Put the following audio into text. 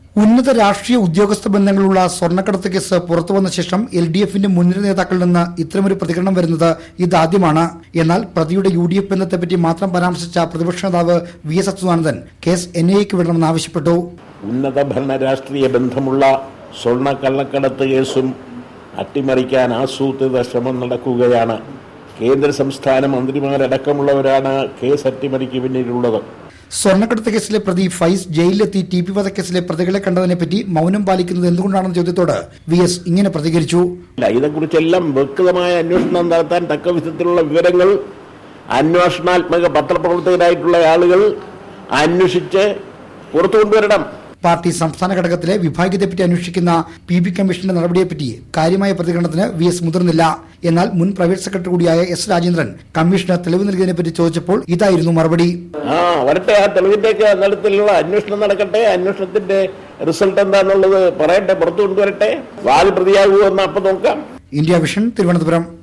ഉന്നത രാഷ്ട്രീയ ഉദ്യോഗസ്ഥ ബന്ധങ്ങളുള്ള സ്വർണ്ണക്കടത്ത് കേസ് പുറത്തുവന്ന ശേഷം എൽ ഡി എഫിന്റെ മുൻനിര നേതാക്കളിൽ നിന്ന് ഇത്തരമൊരു പ്രതികരണം വരുന്നത് ഇതാദ്യമാണ് എന്നാൽ പ്രതിയുടെ യു ഡി എഫ് ബന്ധത്തെപ്പറ്റി മാത്രം പരാമർശിച്ച പ്രതിപക്ഷ നേതാവ് വി എസ് അച്യുതാനന്ദൻ കേസ് എൻ ഐക്ക് വിടണമെന്ന് ആവശ്യപ്പെട്ടു ഉന്നത ഭരണ രാഷ്ട്രീയ ബന്ധമുള്ള സ്വർണ്ണ കള്ളക്കടത്ത് കേസും അട്ടിമറിക്കാൻ ആസൂത്രിത ശ്രമം നടക്കുകയാണ് കേന്ദ്ര സംസ്ഥാന മന്ത്രിമാരടക്കമുള്ളവരാണ് കേസ് അട്ടിമറിക്ക് പിന്നിലുള്ളത് സ്വർണ്ണക്കടത്ത് കേസിലെ പ്രതി ഫൈസ് ജയിലിലെത്തി ടി പി വധക്കേസിലെ പ്രതികളെ കണ്ടതിനെപ്പറ്റി മൗനം പാലിക്കുന്നത് എന്തുകൊണ്ടാണെന്ന ചോദ്യത്തോട് വി എസ് ഇങ്ങനെ പ്രതികരിച്ചു ഇല്ല ഇതേക്കുറിച്ചെല്ലാം വ്യക്തമായ അന്വേഷണം നടത്താൻ തക്ക വിധത്തിലുള്ള വിവരങ്ങൾ അന്വേഷണാത്മക പത്രപ്രവർത്തകരായിട്ടുള്ള ആളുകൾ അന്വേഷിച്ച് പുറത്തു കൊണ്ടുവരണം പാർട്ടി സംസ്ഥാന ഘടകത്തിലെ വിഭാഗീയതയെപ്പറ്റി അന്വേഷിക്കുന്ന പി ബി കമ്മീഷന്റെ നടപടിയെപ്പറ്റി കാര്യമായ പ്രതികരണത്തിന് വി എസ് മുതിർന്നില്ല എന്നാൽ മുൻ പ്രൈവറ്റ് സെക്രട്ടറി കൂടിയായ എസ് രാജേന്ദ്രൻ കമ്മീഷന് തെളിവ് നൽകിയതിനെപ്പറ്റി ചോദിച്ചപ്പോൾ ഇതായിരുന്നു മറുപടി ആ വരട്ടെ ആ തെളിവിന്റെയൊക്കെ തലത്തിലുള്ള അന്വേഷണം നടക്കട്ടെ അന്വേഷണത്തിന്റെ റിസൾട്ട് എന്താണെന്നുള്ളത് പറയട്ടെ പുറത്തു കൊണ്ടുവരട്ടെ വാൽ പ്രതിയാകുമോ എന്ന് അപ്പം നോക്കാം ഇന്ത്യ വിഷൻ തിരുവനന്തപുരം